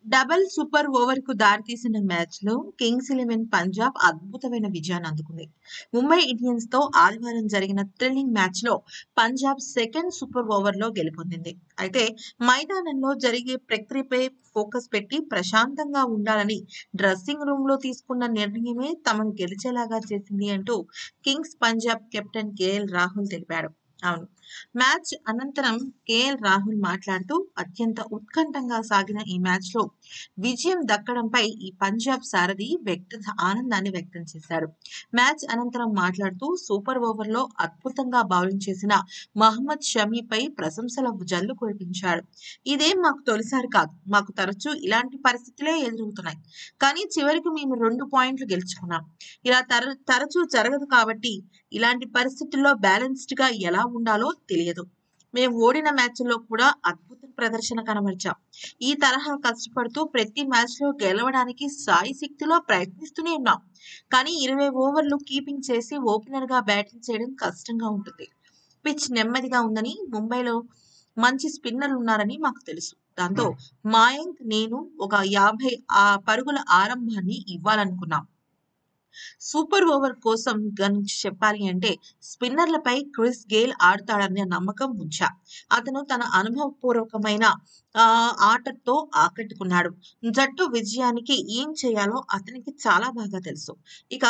Double super ఓవర్‌కు దారితీసిన మ్యాచ్‌లో Kings Eleven Punjab అద్భుతమైన విజయాన్ని అందుకుంది. ముంబై ఇండియన్స్‌తో ఆదివారం జరిగిన థ్రిల్లింగ్ మ్యాచ్‌లో పంజాబ్ సెకండ్ సూపర్ ఓవర్‌లో గెలుపొందింది. అయితే మైదానంలో జరిగే ప్రక్రియపై ఫోకస్ పెట్టి ప్రశాంతంగా ఉండాలని డ్రెస్సింగ్ రూమ్‌లో తీసుకున్న నిర్ణయమే తమను గెలిచేలాగా చేసింది అంటూ kings Punjab captain KL Rahul తెలిపాడు. అవును. మ్యాచ్ అనంతరం కేఎల్ రాహుల్ మాట్లాడుతూ అత్యంత ఉత్కంఠంగా సాగిన ఈ మ్యాచ్‌లో విజయం దక్కడంపై ఈ పంజాబ్ సారథి వ్యక్త ఆనందాన్ని వ్యక్తం చేశాడు. మ్యాచ్ అనంతరం మాట్లాడుతూ సూపర్ ఓవర్‌లో అద్భుతంగా బౌలింగ్ చేసిన మహ్మద్ షమీపై ప్రశంసల జల్లు కురిపించాడు. ఇదేం మాకు తొలిసారి కాదు. మాకు తరచూ ఇలాంటి పరిస్థితులే ఎదురవుతున్నాయి. కానీ చివరికి మేము 2 పాయింట్లు గెలుచుకున్నాం. ఇలా తర తరచూ జరగదు కాబట్టి ఇలాంటి పరిస్థితుల్లో బ్యాలెన్స్‌డ్‌గా ఎలా ఉండాలో తెలియదు. మేం ఓడిన మ్యాచ్‌ల్లో కూడా అద్భుత ప్రదర్శన కనబరిచాం. ఈ తరహా కష్టపడుతూ ప్రతి మ్యాచ్‌లో గెలవడానికి శాయశక్తులా ప్రయత్నిస్తూనే ఉన్నాం. కానీ 20 ఓవర్లు కీపింగ్ చేసి ఓపెనర్‌గా బ్యాటింగ్ చేయడం కష్టంగా ఉంటుంది. పిచ్ నెమ్మదిగా ఉందని ముంబైలో మంచి స్పిన్నర్లున్నారని మాకు తెలుసు. దాంతో మాయాంక్, నేను ఒక 50 ఆహ్, పరుగుల ఆరంభాన్ని ఇవ్వాలనుకున్నాం. సూపర్ ఓవర్ కోసం గురించి చెప్పాలి అంటే స్పిన్నర్లపై క్రిస్ గేల్ ఆడతాడన్న నమ్మకం ఉంచా. అతను తన అనుభవపూర్వకమైన ఆహ్, ఆటతో ఆకట్టుకున్నాడు. జట్టు విజయానికి ఏం చేయాలో అతనికి చాలా బాగా తెలుసు. ఇక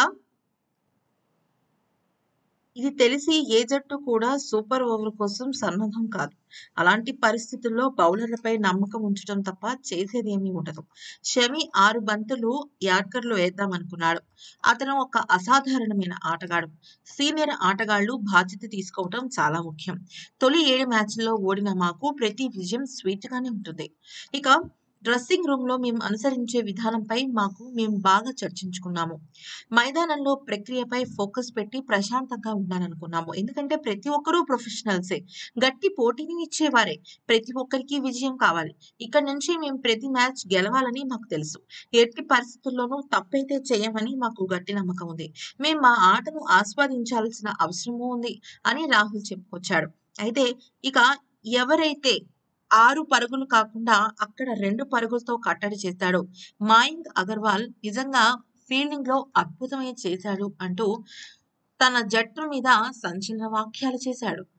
ఇది తెలిసి ఏ జట్టు కూడా సూపర్ ఓవర్ కోసం సన్నద్ధం కాదు. అలాంటి పరిస్థితుల్లో బౌలర్లపై నమ్మకం ఉంచడం తప్ప చేసేదేమీ ఉండదు. షమి 6 బంతులు యార్కర్‌లో వేద్దామనుకున్నాడు. అతను ఒక అసాధారణమైన ఆటగాడు. సీనియర్ ఆటగాళ్లు బాధ్యత తీసుకోవడం చాలా ముఖ్యం. తొలి 7 మ్యాచ్‌ల్లో ఓడిన మాకు ప్రతి విజయం స్వీట్‌గానే ఉంటుంది. ఇక డ్రెస్సింగ్ రూమ్‌లో మేం అనుసరించే విధానంపై మాకు మేం బాగా చర్చించుకున్నాము. మైదానంలో ప్రక్రియపై ఫోకస్ పెట్టి ప్రశాంతంగా ఉండాలనుకున్నాము. ఎందుకంటే ప్రతి ఒక్కరూ ప్రొఫెషనల్సే. గట్టి పోటీని ఇచ్చేవారే. ప్రతి ఒక్కరికీ విజయం కావాలి. ఇక్కడి నుంచి మేం ప్రతి మ్యాచ్ గెలవాలని మాకు తెలుసు. ఎట్టి పరిస్థితుల్లోనూ తప్పైతే చేయమని మాకు గట్టి నమ్మకం ఉంది. మేం మా ఆటను ఆస్వాదించాల్సిన అవసరమూ ఉంది అని రాహుల్ చెప్పుకొచ్చాడు. అయితే ఇక ఎవరైతే 6 పరుగులు కాకుండా అక్కడ 2 పరుగులతో కట్టడి చేశాడో మాయాంక్ అగర్వాల్ నిజంగా ఫీల్డింగ్‌లో అద్భుతమే చేశాడు అంటూ తన జట్టు మీద సంచలన వ్యాఖ్యలు చేశాడు.